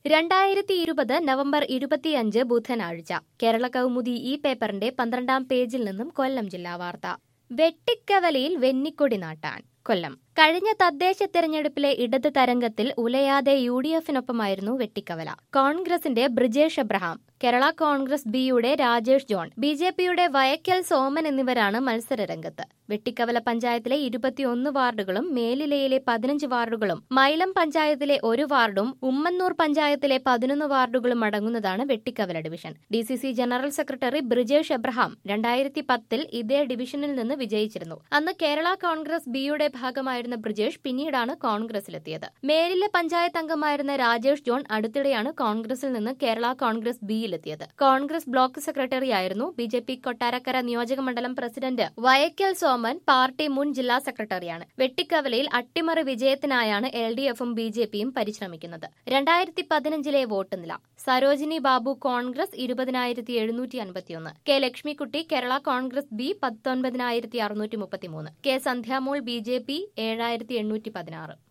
രണ്ടായിരത്തി ഇരുപത് നവംബർ ഇരുപത്തിയഞ്ച് ബുധനാഴ്ച കേരള കൗമുദി ഈ പേപ്പറിന്റെ പന്ത്രണ്ടാം പേജിൽ നിന്നും കൊല്ലം ജില്ലാ വാർത്ത വെട്ടിക്കവലയിൽ വെന്നിക്കൊടി നാട്ടാൻ കൊല്ലം കഴിഞ്ഞ തദ്ദേശ തെരഞ്ഞെടുപ്പിലെ ഇടത് തരംഗത്തിൽ ഉലയാതെ യു ഡി എഫിനൊപ്പമായിരുന്നു വെട്ടിക്കവല കോൺഗ്രസിന്റെ ബ്രിജേഷ് എബ്രഹാം കേരള കോൺഗ്രസ് ബിയുടെ രാജേഷ് ജോൺ ബി ജെ പിയുടെ വയക്കൽ സോമൻ എന്നിവരാണ് മത്സരരംഗത്ത് വെട്ടിക്കവല പഞ്ചായത്തിലെ ഇരുപത്തിയൊന്ന് വാർഡുകളും മേലിലയിലെ പതിനഞ്ച് വാർഡുകളും മൈലം പഞ്ചായത്തിലെ ഒരു വാർഡും ഉമ്മന്നൂർ പഞ്ചായത്തിലെ പതിനൊന്ന് വാർഡുകളും അടങ്ങുന്നതാണ് Vettikkavala division D C C general secretary Brijesh Abraham രണ്ടായിരത്തി പത്തിൽ ഇതേ ഡിവിഷനിൽ നിന്ന് വിജയിച്ചിരുന്നു അന്ന് കേരള കോൺഗ്രസ് ബിയുടെ ഭാഗമായിരുന്ന ബ്രിജേഷ് പിന്നീടാണ് കോൺഗ്രസിലെത്തിയത് മേലിലെ പഞ്ചായത്ത് അംഗമായിരുന്ന രാജേഷ് ജോൺ അടുത്തിടെയാണ് കോൺഗ്രസിൽ നിന്ന് കേരള കോൺഗ്രസ് ബിയിലെത്തിയത് കോൺഗ്രസ് ബ്ലോക്ക് സെക്രട്ടറിയായിരുന്നു ബി ജെ പി കൊട്ടാരക്കര നിയോജക മണ്ഡലം പ്രസിഡന്റ് വയക്കൽ സോമൻ പാർട്ടി മുൻ ജില്ലാ സെക്രട്ടറിയാണ് വെട്ടിക്കവലയിൽ അട്ടിമറി വിജയത്തിനായാണ് എൽ ഡി എഫും ബി ജെ പിയും പരിശ്രമിക്കുന്നത് രണ്ടായിരത്തി പതിനഞ്ചിലെ വോട്ട് നില സരോജിനി ബാബു കോൺഗ്രസ് ഇരുപതിനായിരത്തി എഴുന്നൂറ്റി അൻപത്തിയൊന്ന് കെ ലക്ഷ്മിക്കുട്ടി കേരള കോൺഗ്രസ് ബി പത്തൊൻപതിനായിരത്തി അറുന്നൂറ്റി മുപ്പത്തിമൂന്ന് K Sandhyamol B J P ഏഴായിരത്തി എണ്ണൂറ്റി പതിനാറ്